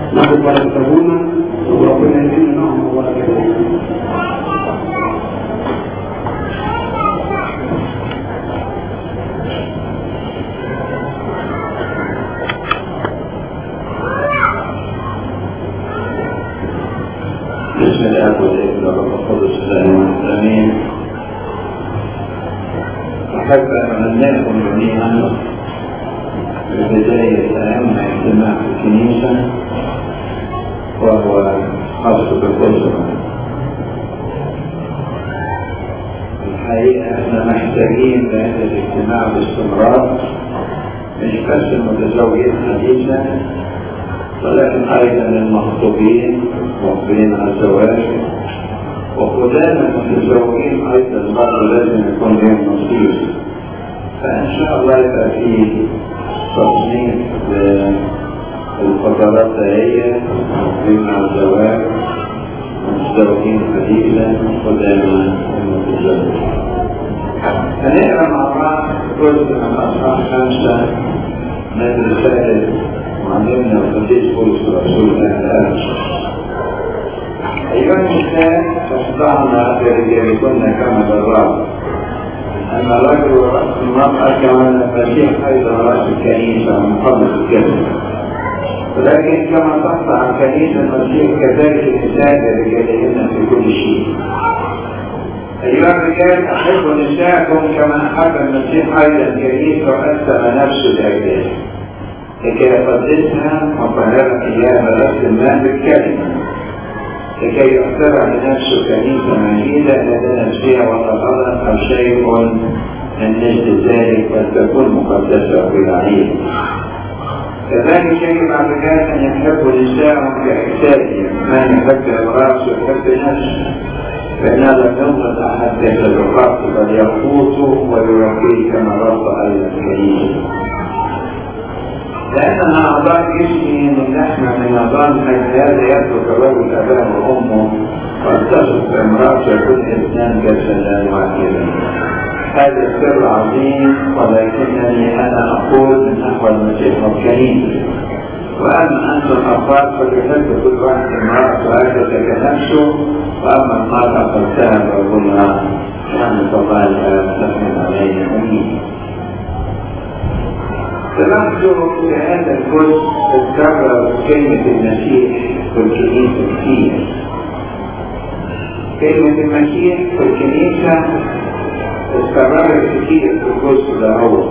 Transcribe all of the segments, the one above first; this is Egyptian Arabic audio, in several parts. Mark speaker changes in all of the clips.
Speaker 1: ناخد بركة ابونا وربنا يدينا نعمة وبركة
Speaker 2: بسم الله والابن والروح القدس الله امين احب ان امناكم جميعا ببدايه اهم اجتماع في الكنيسه وهو خاص بالاسره الحقيقه احنا محتاجين لهذا الاجتماع باستمرار مش بس المتزوجين حديثا ولكن ايضا المخطوبين مقبلين على الزواج وقدام المتزوجين ايضا برضه لازم يكون لهم نصيب فان شاء الله يبقى في تصنيف للفترات دهية مقبلين على الزواج متزوجين حديثا قدام المتزوج هنقرا مع بعض جزء من اصحاح خمسه من رساله معلمنا القديس بولس الرسول الله أيها النساء فاصدعنا برجالكن كما بالرب أن الرجل رأس المرأة كما المسيح أيضا رأس الكنيسة من قبل الكلمة ولكن كما تقطع الكنيسة المسيح كذلك النساء برجالهن في كل شيء أيها الرجال أحبوا نساءكم كما أحب المسيح أيضا الكنيسة وأسلم نفسه لأجلها لكي يقدسها وطهرها إياها برأس الماء بالكلمة لكي يخترع لنفسه كنيسة مجيدة لا دنس فيها ولا غلط أو شيء من مثل ذلك بل تكون مقدسة وبالعين كذلك يجب على الرجال أن يحبوا نساءهم كأجسادهم من يحب امرأته ويحب نفسه فإنها لم ينقض أحد تحت الرقاب بل يفوته ويربيه كما رب أيضا الكريم لأننا أعضاء جسمي من لحم من عظام هذا يترك الرجل أباه وأمه والتصق بامرأته يكون اثنان جسدا واحدا هذا السر عظيم ولكنني أنا أقول من نحو المسيح الكريم وأما أنتم الأفراد فليحب كل واحد امرأته هكذا كنفسه وأما المرأة فلتهب رجلها يعني فضائها تحمل عليه أمين تلاحظوا في هذا الجزء تتكرر كلمة المسيح في الكنيسة كتير كلمة المسيح في الكنيسة اتكررت كتير في الجزء ده هو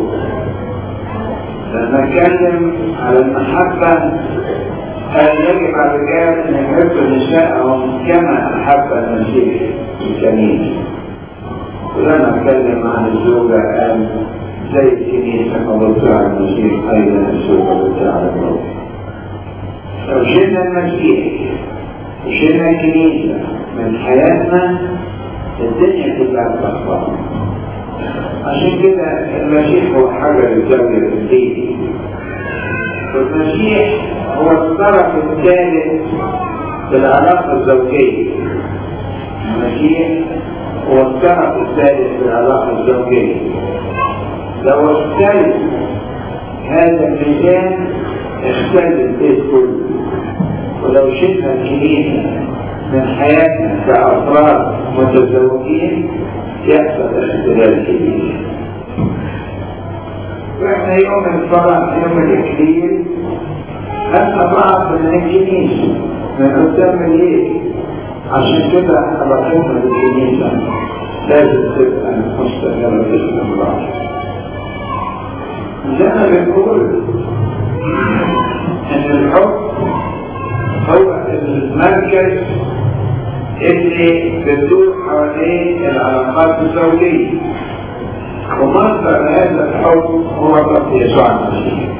Speaker 2: لما اتكلم على المحبة قال يجب على الرجال ان يحبوا نساءهم كما احب المسيح الكنيسة ولما اتكلم عن الزوجة قال زي الكنيسة وضع المسيح أيضا الزوجة وضع الموت لو شلنا المسيح وشلنا الكنيسة من حياتنا الدنيا كلها بتخبط عشان كده المسيح هو حجر الزاوية في الدين والمسيح هو الطرف الثالث في العلاقة الزوجية المسيح هو الطرف الثالث في العلاقة الزوجية لو اختل هذا الميزان اختل البيت كله ولو شلنا الكنيسة من حياتنا كأفراد متزوجين يحصل اختلال كبير واحنا يوم الفرح يوم الاكليل احنا بعض من الكنيسة من قدام الليل عشان كده علاقتنا بالكنيسة لازم تبقى مستمرة باستمرار زي ما بنقول ان الحب هو المركز اللي بتدور حوالين العلاقات الزوجية ومصدر هذا الحب هو الرب يسوع المسيح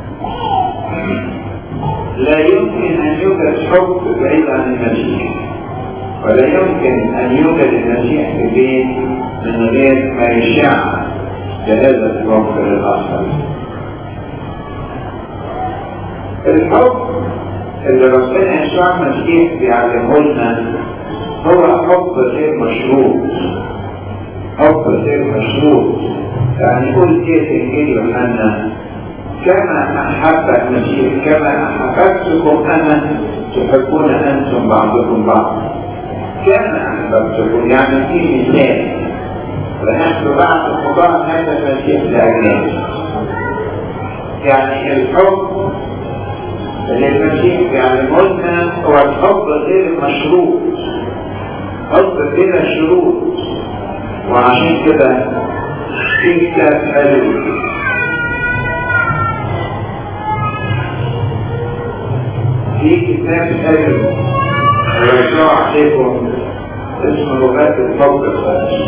Speaker 2: لا يمكن ان يوجد حب بعيد عن المسيح ولا يمكن ان يوجد المسيح في بيت من غير ما يشع بهذا الحب للاخر الحب اللي ربنا يسوع المسيح بيعلمه لنا هو حب غير مشروط حب غير مشروط يعني قول ايه في انجيل يوحنا كما أحب المسيح كما أحببتكم أنا تحبون أنتم بعضكم بعض كما أحببتكم يعني في مثال ونحن بعد قضاء هذا المسيح لأجناس يعني الحب للمسيح يعني قلنا هو الحب غير المشروط حب بلا شروط وعشان كده في كتاب حلو في كتاب حلو ويشرع عليكم اسمه لغات الحب الخارجي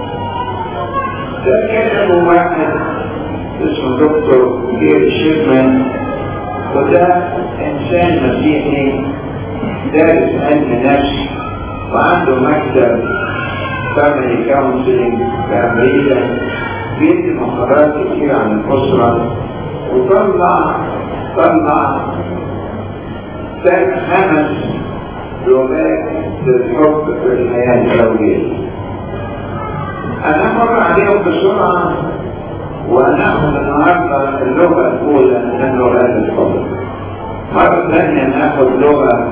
Speaker 2: ده كتبه واحد اسمه دكتور جيل شيرمان وده انسان مسيحي دارس علم نفس وعنده مكتب فاميلي كونسلنج في امريكا بيدي محاضرات كتير عن الاسره وطلع طلع خمس لغات للحب في الحياه الزوجيه انا مر عليهم بسرعه وناخذ النهارده اللغه الاولى من لغات الحب مره ثانيه ناخذ لغه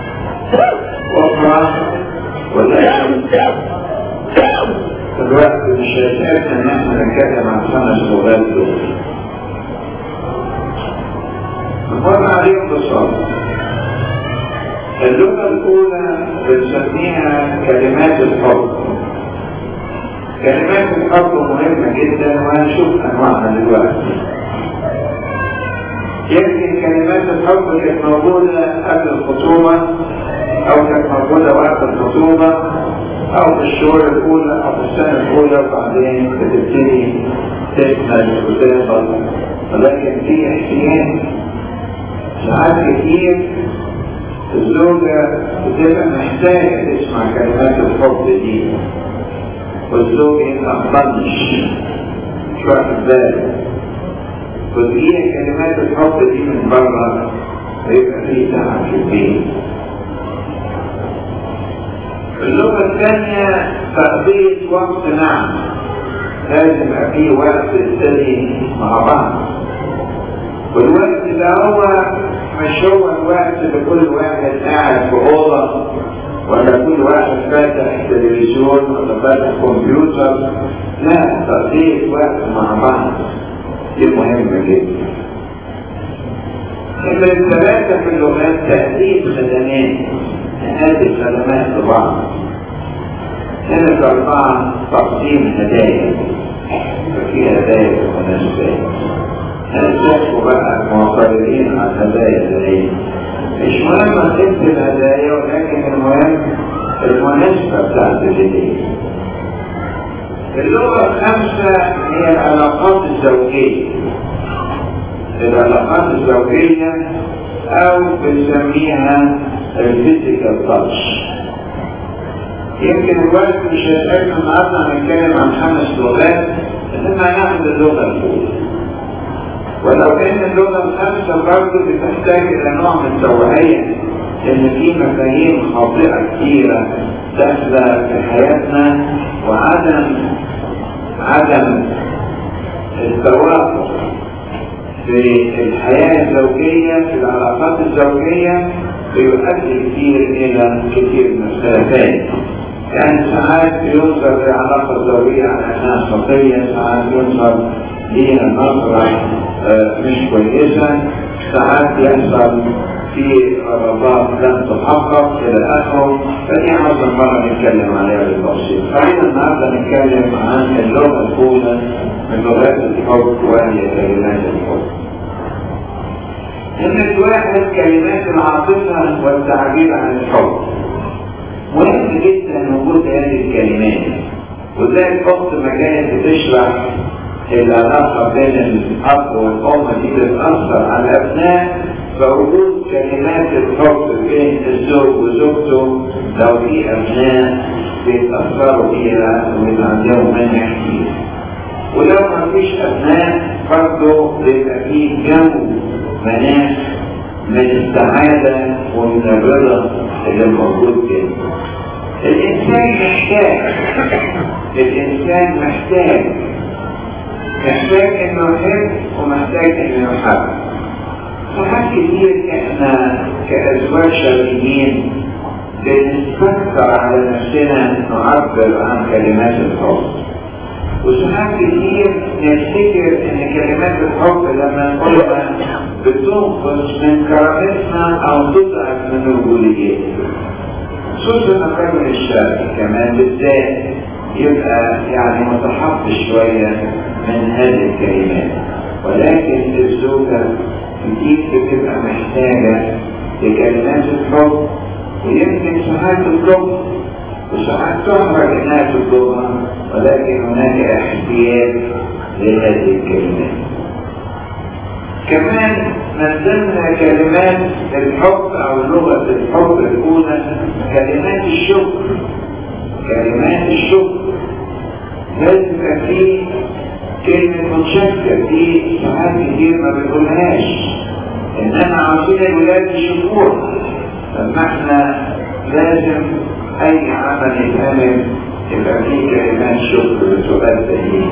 Speaker 2: اخرى ولكن الوقت مش هيسعفنا ان احنا نتكلم عن خمس لغات دول نمر عليهم ببساطه اللغه الاولى بنسميها كلمات الحب كلمات الحب مهمة جدا وهنشوف أنواعها دلوقتي. يمكن كلمات الحب كانت موجودة قبل الخطوبة أو كانت موجودة وقت الخطوبة أو في الشهور الأولى أو في السنة الأولى وبعدين بتبتدي تكمل وتفضل ولكن في احتياج ساعات كتير الزوجة بتبقى محتاجة تسمع كلمات الحب دي والزوج ما أقبلش مش واخد باله وتجينا كلمات الحب دي من بره هيبقى فيه تعب في البيت اللغة الثانية تقضية وقت نعم لازم يبقى فيه وقت تبتدي مع بعض والوقت ده هو مش هو الوقت اللي كل واحد قاعد في أوضة ولا كل واحد فاتح تلفزيون ولا فاتح كمبيوتر لا تقضية وقت مع بعض دي مهمة جدا إما الثلاثة في اللغات تأديب خدمات نأدي خدمات لبعض هنا أربعة تقديم هدايا ففي هدايا ومناسبات هنشوفوا بقى المعترضين على الهدايا دي مش مهم قيمة الهدايا ولكن المهم المناسبة بتاعت الهدية اللغة الخامسة هي العلاقات الزوجية العلاقات الزوجية أو بنسميها الفيزيكال تاتش يمكن الوقت مش هيسألنا النهارده هنتكلم عن خمس لغات إنما هناخد اللغة الأولى ولو كان اللغة الخامسة برضه بتحتاج إلى نوع من التوعية إن في مفاهيم خاطئة كتيرة داخلة في حياتنا وعدم عدم التوافق في الحياة الزوجية في العلاقات الزوجية بيؤدي كثير إلى كثير من الخلافات يعني ساعات ينظر للعلاقة الزوجية على أنها خطية ساعات ينظر ليها نظرة مش كويسة ساعات يحصل في رغبات لم تحقق إلى آخره فدي عاوز مرة نتكلم عليها بالتفصيل فإحنا النهاردة نتكلم عن اللغة الأولى من لغات الحب وهي كلمات الحب إن واحد كلمات العاطفة والتعبير عن الحب مهم جدا وجود هذه الكلمات وذلك وقت ما كانت بتشرح العلاقة بين الأب والأم دي بتأثر على الأبناء فوجود كلمات الحب بين الزوج وزوجته لو في أبناء بيتأثروا بيها ويبقى عندهم منع كتير ولو ما فيش أبناء برضه بيبقى فيه جو مناخ من السعادة ومن الرضا اللي موجود كده الإنسان محتاج الإنسان محتاج محتاج انه يحب ومحتاج انه يحب ساعات كتير احنا كازواج شرعيين بنستكثر على نفسنا نعبر عن كلمات الحب وساعات كتير نفتكر ان كلمات الحب لما نقولها بتنقص من كرامتنا او تضعف من رجوليتنا خصوصا الرجل الشرقي كمان بالذات يبقى يعني متحفظ شوية من هذه الكلمات ولكن الزوجة كتير بتبقى محتاجة لكلمات الحب ويمكن ساعات تطلب وساعات تحرج انها تطلبها ولكن هناك احتياج لهذه الكلمات كمان من ضمن كلمات الحب او لغة الحب الاولى كلمات الشكر كلمات الشكر لازم يبقى فيه كلمة متشكر دي ساعات كتير ما بنقولهاش انما عاوزين الولاد يشوفوها لما احنا لازم اي عمل يتعمل يبقى فيه كلمات شكر بتؤدى ليه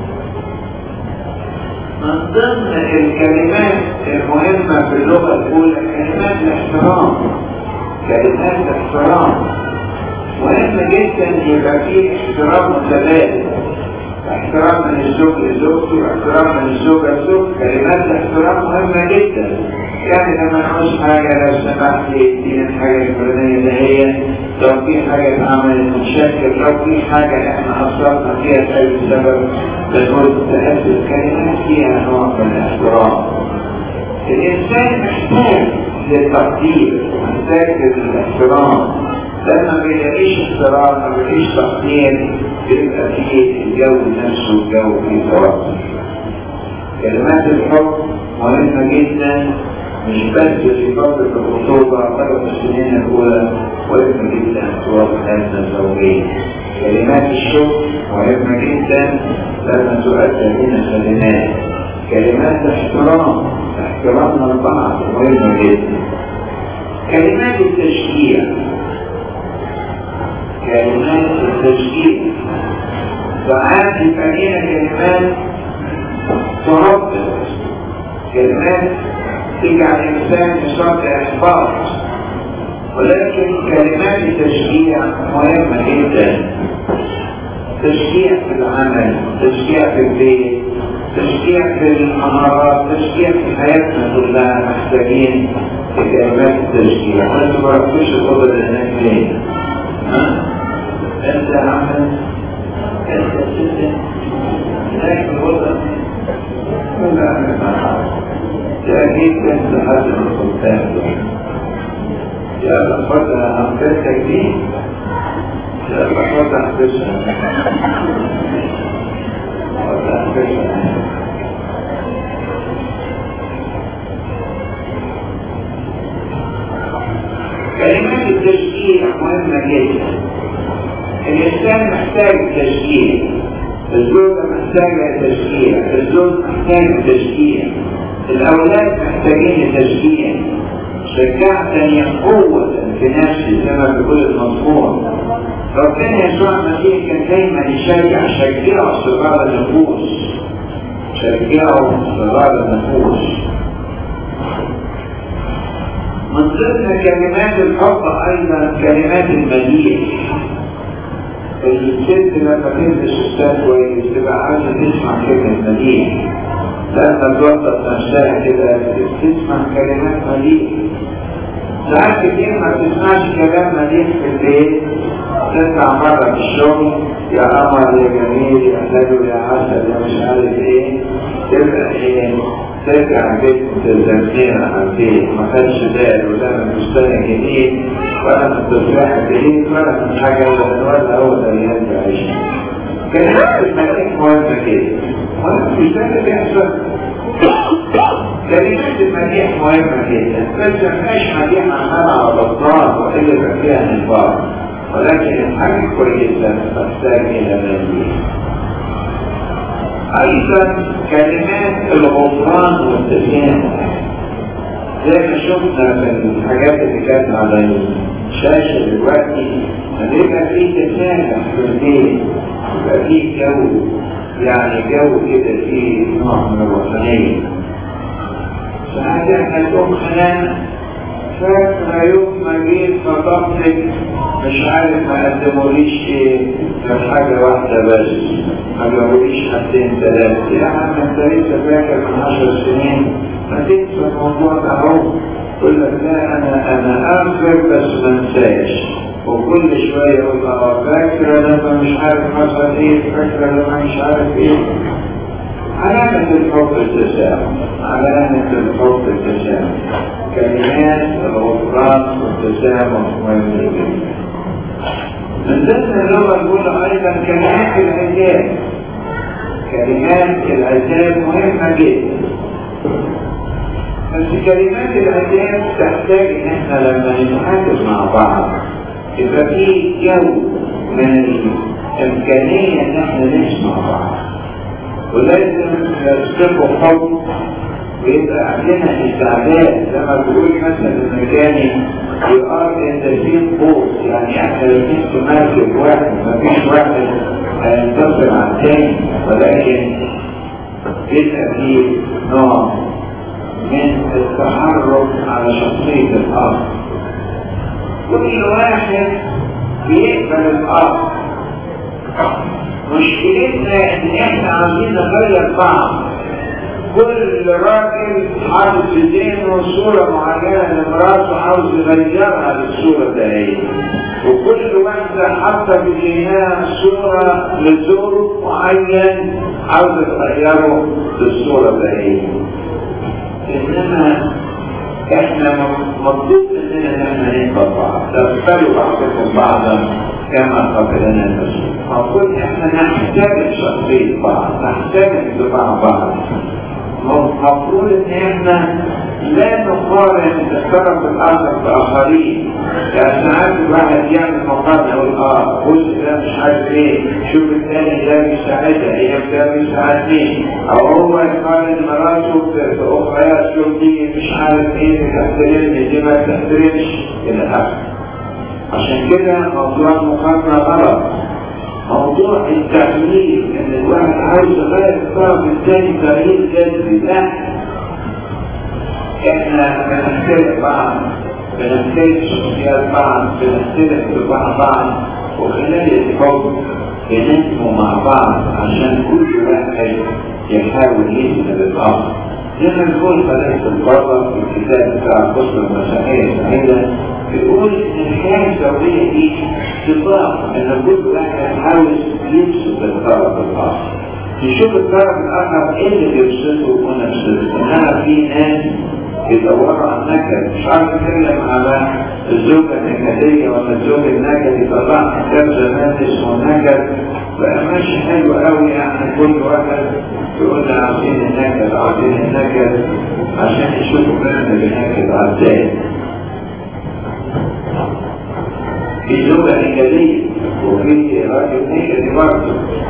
Speaker 2: من ضمن الكلمات المهمة في اللغة الأولى كلمات الاحترام كلمات الاحترام مهم جدا يبقى فيه احترام متبادل احترام من الزوج لزوجته واحترام من الزوجة لزوج كلمات الاحترام مهمة جدا يعني لما نعوز حاجة لو سمحت لي اديني الحاجة الفلانية ده هي لو في حاجة اتعملت متشكر لو في حاجة احنا أصرفنا فيها لأي سبب بنقول تأسس كلمات فيها نوع من الاحترام الإنسان محتاج للتقدير محتاج للاحترام لما بيلاقيش احترام ما بيلاقيش تقدير بيبقى فيه الجو نفسه الجو فيه توتر كلمات الحب مهمة جدا مش بس في فترة الخطوبة فترة السنين الأولى مهمة جدا في وقت حياتنا الزوجية كلمات الشكر مهمة جدا لما تؤدى بنا كلمات كلمات الاحترام احترامنا لبعض مهمة جدا كلمات التشجيع كلمات التشجيع ساعات يبقى لينا كلمات تربط كلمات تجعل الإنسان يصاب إحباط ولكن كلمات التشجيع مهمة جدا تشجيع في العمل تشجيع في البيت تشجيع في المهارات تشجيع في حياتنا كلها محتاجين لكلمات التشجيع وانت ما رحتوش الأوضة اللي هناك ليه؟ ها؟ انت عمل انت ست هناك الأوضة ولا أنا تأكيد كنت حسن السلطان يا لفتة أنفتك دي يا لفتة أحبسها أحبسها كلمات التشجيع مهمة جدا الإنسان محتاج تشجيع الزوجة محتاجة تشجيع الزوج محتاج تشجيع الأولاد محتاجين تشجيع شجعتني قوة في نفسي زي ما بيقول المضمون ربنا يسوع المسيح كان دايما يشجع شجعوا صغار النفوس شجعوا صغار النفوس من ضمن كلمات الحب ايضا كلمات المديح الست لما تلبس فستان كويس تبقى عايزه تسمع كلمه مديح لما توقف نفسها كده تسمع كلمات مديح ساعات كتير ما بتسمعش كلام مديح في البيت تطلع مرة في الشغل يا قمر يا جميل يا حلو يا عسل يا مش عارف ايه تبقى ايه ترجع البيت متزمتين على البيت ما خدش بال ولا من فستان جديد ولا من تفاح جديد ولا من حاجة ولا هو ده يرجع يعيش كلمات المديح مهمة كده مهم مش ده اللي بيحصل كلمات المديح مهمة جدا بس مفيهاش مديح عمال على بطال وإلا يبقى فيها نفاق ولكن الحاجة كويسة تحتاج إلى مديح أيضا كلمات الغفران والتسامح زي ما شفنا في الحاجات اللي كانت على الشاشة دلوقتي بيبقى فيه تسامح في البيت يبقى فيه جو يعني جو كده فيه نوع من الوطنية ساعات احنا تقوم خلال فاكرة يوم ما جيت فضحتك مش عارف ما قدموليش ايه غير حاجة واحدة بس ما جابوليش حاجتين ثلاثة يا عم انت لسه فاكر من عشر سنين ما تنسى الموضوع ده اهو يقول لك لا انا انا اغفر بس ما انساش وكل شوية يقول اه فاكرة لما مش عارف حصل ايه فاكرة لما مش عارف ايه علامة الحب التسامح علامة الحب التسامح كلمات الغفران والتسامح مهمة جدا من ضمن اللغة الأولى أيضا كلمات العتاب كلمات العتاب مهمة جدا بس كلمات العتاب تحتاج ان احنا لما نتحدث مع بعض يبقى في جو من الامكانيه ان احنا نسمع بعض ولازم نسلكوا حب ويبقى عندنا استعداد لما بيقول مثلا المكاني you are in the same boat يعني احنا الاثنين في مركب واحد مفيش واحد هينتصر على الثاني ولكن بيبقى فيه نوع من التحرك على شخصية الآخر كل واحد بيقبل الآخر مشكلتنا ان احنا عايزين نغير بعض كل راجل حاطط في ذهنه صورة معينة لمراته عاوز يغيرها للصورة دهية وكل واحدة حاطة في ذهنها صورة لزوج معين عاوز تغيره للصورة دهية انما احنا مطلوب مننا ان احنا نقبل بعض تقبلوا بعضكم بعضا كما قبلنا المسلم المفروض احنا نحترم شخصية بعض نحترم دفاع بعض المفروض ان احنا لا نقارن الطرف الاخر باخرين يعني ساعات الواحد يعمل مقارنه يقول اه بص ده مش عارف ايه شوف الثاني ده بيساعدها هي ده بيساعدني او هو يقارن مراته باخريات شوف دي مش عارف ايه بتحترمني دي ما بتحترمش الى اخره عشان كده موضوع المقارنه غلط موضوع التغيير ان الواحد عاوز يغير الطرف الثاني تغيير جذري لا احنا بنختلف بعض بنختلف شخصيات بعض بنختلف ببعض بعض وخلال الحب بننمو مع بعض عشان كل واحد يحاول يسند الاخر زي ما بيقول فلسفه البابا في الكتاب بتاع القصه المسيحيه السعيده بيقول ان الحياه الزوجيه دي صفات ان كل واحد يحاول يبسط الطرف الاخر يشوف الطرف الاخر ايه اللي بيبسطه ونفسه انما في ناس يدوروا عن نكد مش عارف يتكلم على الزوجة النكدية ولا الزوج النكد يطلع كتاب زمان اسمه النكد بقى ماشي حلو قوي يعني كل واحد يقول لي عاوزين النكد عاوزين النكد عشان يشوفوا فعلا بنكد على ازاي في زوجة نكدية وفي راجل نكدي برضه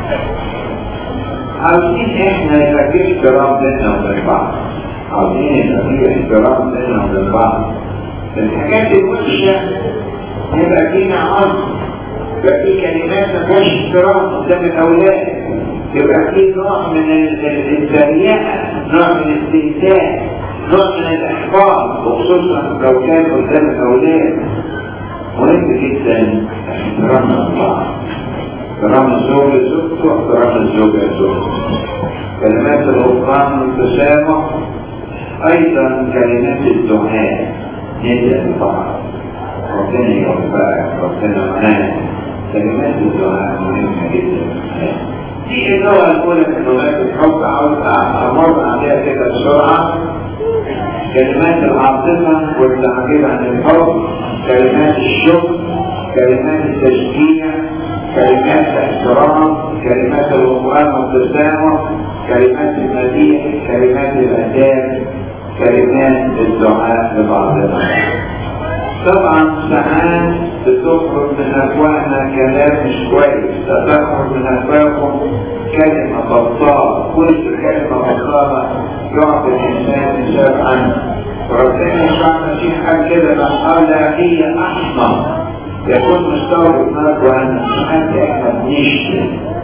Speaker 2: عاوزين احنا يبقى في احترام بيننا وبين بعض عاوزين يبقى في احترام بيننا وبين بعض الحاجات الوحشة يبقى فينا عرض يبقى في كلمات ما فيهاش احترام قدام الأولاد يبقى في نوع من التريقة نوع من الاستهزاء نوع من الإحباط وخصوصا لو كان قدام الأولاد مهم جدا احترامنا لبعض احترام الزوج لزوجته واحترام الزوجة لزوجته كلمات الغفران والتسامح ايضا كلمات الدعاء ندعي لبعض ربنا يوفقك ربنا معاك كلمات الدعاء مهمة جدا دي اللغة الأولى من لغات الحب عاوز أمر عليها كده بسرعة كلمات العاطفة والتعبير عن الحب كلمات الشكر كلمات التشجيع كلمات الاحترام كلمات الغفران والتسامح كلمات المديح كلمات الاداب كلمات الدعاء لبعضنا طبعا ساعات بتخرج من افواهنا كلام مش كويس تخرج من افواهكم كلمه بطاله كل كلمه بطاله يعطي الانسان يسال عنه وربنا يشرعنا في حال كده مرحله هي احمر يكون مستوى دماغ وانا ساعات احنا بنشتم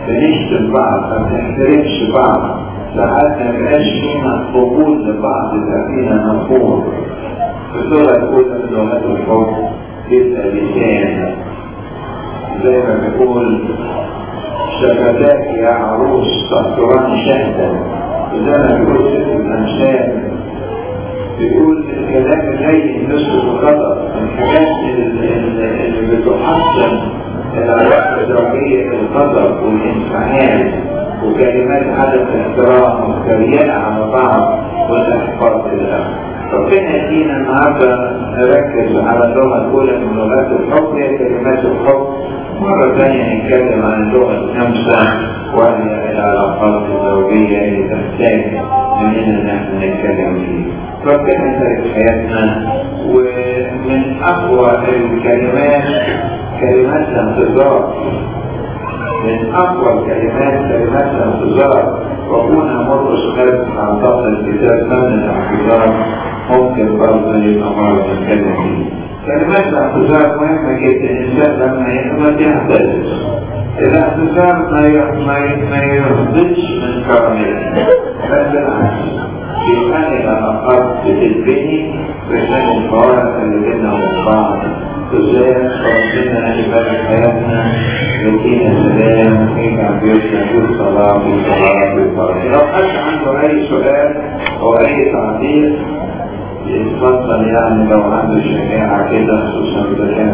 Speaker 2: بنشتم بعض ما بنحترمش بعض ساعات ما بقاش فينا قبول لبعض يبقى فينا نفور في اللغة الأولى من لغات الحب يبقى لسان زي ما بيقول شفتاك يا عروس تحتران شهدا وزي ما بيقول ست الأمثال بيقول الكلام اللين مثل الخطأ الحاجات اللي بتحسن العلاقة الزوجية الغضب والانفعال وكلمات عدم الاحترام والتريقة على بعض والإحباط للآخر ربنا يدينا النهارده نركز على اللغة الأولى من لغات الحب هي كلمات الحب مرة ثانية نتكلم عن اللغة الخامسة وهي العلاقات الزوجية اللي تحتاج مننا ان احنا نتكلم فيها. ربنا يسعد حياتنا ومن أقوى الكلمات كلمات الانتظار من أقوى الكلمات كلمات الانتظار وكنا مرقس خالد عن ضغط الكتاب ثمن الاعتذار ممكن برضه يبقى مرة نتكلم فيه. كلمات الاعتذار مهمة جدا الإنسان لما يحمد يعتذر. الاعتذار ما ما يرضيش من كرامته بل بالعكس بيخلي العلاقات بتتبني بسبب الفوارق اللي بيننا وبين بعض وازاي ربنا يبارك حياتنا يدينا سلام ويجعل بيوتنا كل صلاة وصلاة وصلاة لو حد عنده أي سؤال أو أي تعليق يتفضل يعني لو عنده شجاعة كده خصوصا إذا كان